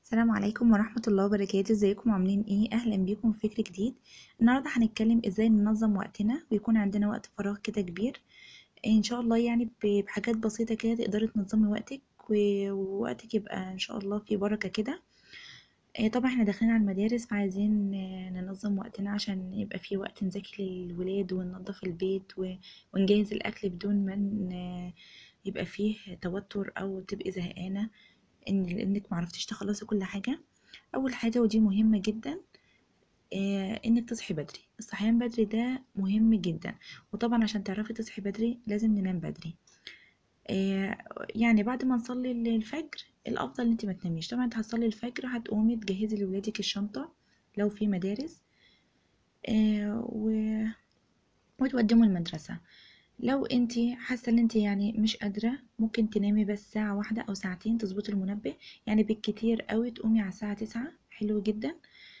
السلام عليكم ورحمة الله وبركاته ازيكم عاملين ايه اهلا بيكم في فكر جديد النهاردة هنتكلم ازاي ننظم وقتنا ويكون عندنا وقت فراغ كده كبير ان شاء الله يعني ب- بحاجات بسيطة كده تقدري تنظمي وقتك و- ووقتك يبقى ان شاء الله في بركة كده إيه طبعا احنا داخلين على المدارس فعايزين آه، ننظم وقتنا عشان يبقى في وقت نذاكر للولاد وننظف البيت و- ونجهز الاكل بدون ما ن- يبقى فيه توتر او تبقي زهقانة ان انك معرفتيش تخلصي كل حاجة اول حاجة ودي مهمة جدا آه، انك تصحي بدري الصحيان بدري ده مهم جدا وطبعا عشان تعرفي تصحي بدري لازم ننام بدري آه، يعني بعد ما نصلي ال- الفجر الافضل ان انت ما تناميش طبعا انت هتصلي الفجر هتقومي تجهزي لولادك الشنطة لو في مدارس آه، و... وتوديهم المدرسة لو انت حاسة ان انت يعني مش قادرة ممكن تنامي بس ساعة واحدة او ساعتين تظبطي المنبه يعني بالكتير قوي تقومي على الساعة تسعة حلو جدا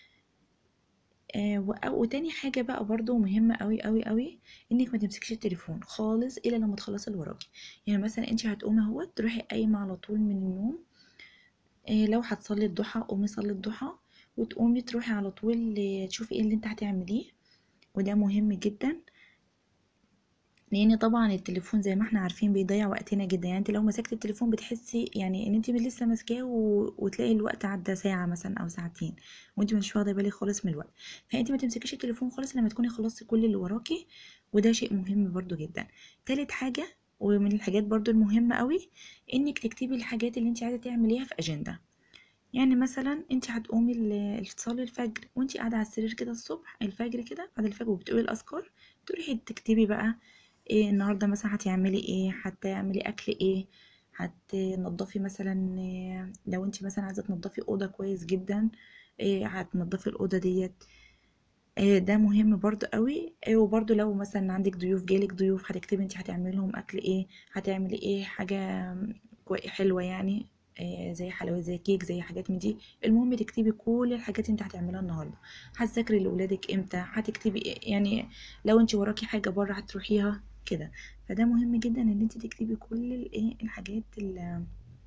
آه وأ- وتاني حاجة بقى برضو مهمة قوي قوي قوي انك ما تمسكيش التليفون خالص الا لما تخلصي اللي وراكي يعني مثلا انت هتقومي اهو تروحي قايمة على طول من النوم آه لو هتصلي الضحى قومي صلي الضحى وتقومي تروحي على طول آه، تشوفي ايه اللي انت هتعمليه وده مهم جدا لان طبعا التليفون زي ما احنا عارفين بيضيع وقتنا جدا يعني انت لو مسكت التليفون بتحسي يعني ان انت لسه ماسكاه و... وتلاقي الوقت عدى ساعه مثلا او ساعتين وانت مش واخده بالك خالص من الوقت فانت ما تمسكيش التليفون خالص لما تكوني خلصتي كل اللي وراكي وده شيء مهم برضو جدا تالت حاجه ومن الحاجات برضو المهمه قوي انك تكتبي الحاجات اللي انت عايزه تعمليها في اجنده يعني مثلا انت هتقومي ال- تصلي الفجر وانت قاعده على السرير كده الصبح الفجر كده بعد الفجر وبتقولي الاذكار تروحي تكتبي بقى ايه النهارده مثلا هتعملي ايه هتعملي اكل ايه هتنضفي مثلا إيه لو انت مثلا عايزه تنضفي اوضه كويس جدا إيه هتنضفي الاوضه ديت إيه ده مهم برضو قوي إيه وبرضو لو مثلا عندك ضيوف جالك ضيوف هتكتبي انت هتعملي لهم اكل ايه هتعملي ايه حاجه كوي- حلوه يعني إيه زي حلويات زي كيك زي حاجات من دي المهم تكتبي كل الحاجات انت هتعمليها النهارده هتذاكري لاولادك امتى هتكتبي إيه يعني لو انت وراكي حاجه بره هتروحيها كده فده مهم جدا ان انت تكتبي كل الايه الحاجات ال-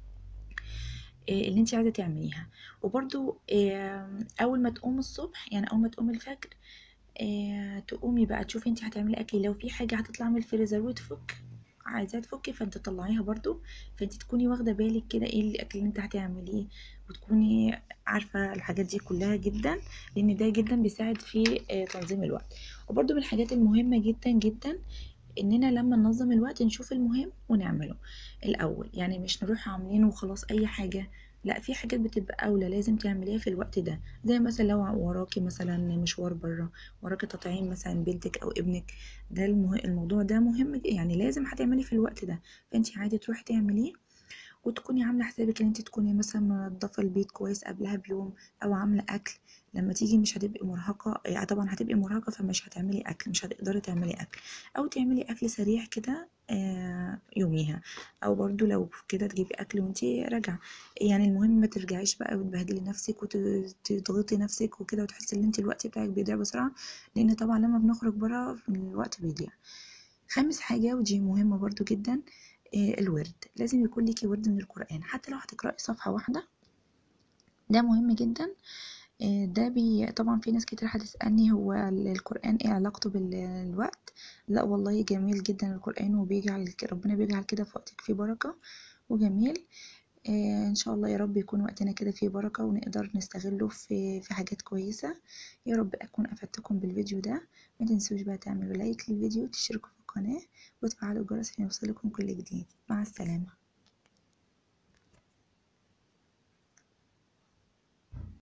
إيه اللي انت عايزه تعمليها وبرضو إيه اول ما تقوم الصبح يعني اول ما تقوم الفجر إيه تقومي بقى تشوفي انت هتعملي اكل لو في حاجه هتطلع من الفريزر وتفك عايزاها تفكي فانت تطلعيها برضو فانت تكوني واخده بالك كده ايه الاكل اللي انت هتعمليه وتكوني عارفه الحاجات دي كلها جدا لان ده جدا بيساعد في آه، تنظيم الوقت وبرضو من الحاجات المهمه جدا جدا اننا لما ننظم الوقت نشوف المهم ونعمله الاول يعني مش نروح عاملين وخلاص اي حاجه لا في حاجات بتبقى اولى لازم تعمليها في الوقت ده زي مثلا لو وراكي مثلا مشوار بره وراكي تطعيم مثلا بنتك او ابنك ده المه... الموضوع ده مهم ج- يعني لازم هتعمليه في الوقت ده فانت عادي تروحي تعمليه وتكوني عامله حسابك ان انت تكوني مثلا منضفه البيت كويس قبلها بيوم او عامله اكل لما تيجي مش هتبقي مرهقه يعني طبعا هتبقي مرهقه فمش هتعملي اكل مش هتقدري تعملي اكل او تعملي اكل سريع كده آه، يوميها او برضو لو كده تجيبي اكل وانتي راجعه يعني المهم ما ترجعيش بقى وتبهدلي نفسك وتضغطي نفسك وكده وتحسي ان انت الوقت بتاعك بيضيع بسرعه لان طبعا لما بنخرج بره الوقت بيضيع خامس حاجة ودي مهمة برضو جدا آه، الورد لازم يكون ليكي ورد من القرآن حتى لو هتقرأي صفحة واحدة ده مهم جدا آه، ده بي طبعا في ناس كتير هتسألني هو ال- القرآن ايه علاقته بالوقت لا والله جميل جدا القرآن وبيجعل ك- ربنا بيجعل كده في وقتك فيه بركة وجميل آه، ان شاء الله يا رب يكون وقتنا كده فيه بركة ونقدر نستغله في في حاجات كويسة يا رب اكون افدتكم بالفيديو ده ما تنسوش بقى تعملوا لايك للفيديو تشتركوا في القناة وتفعلوا الجرس عشان يوصلكم كل جديد مع السلامة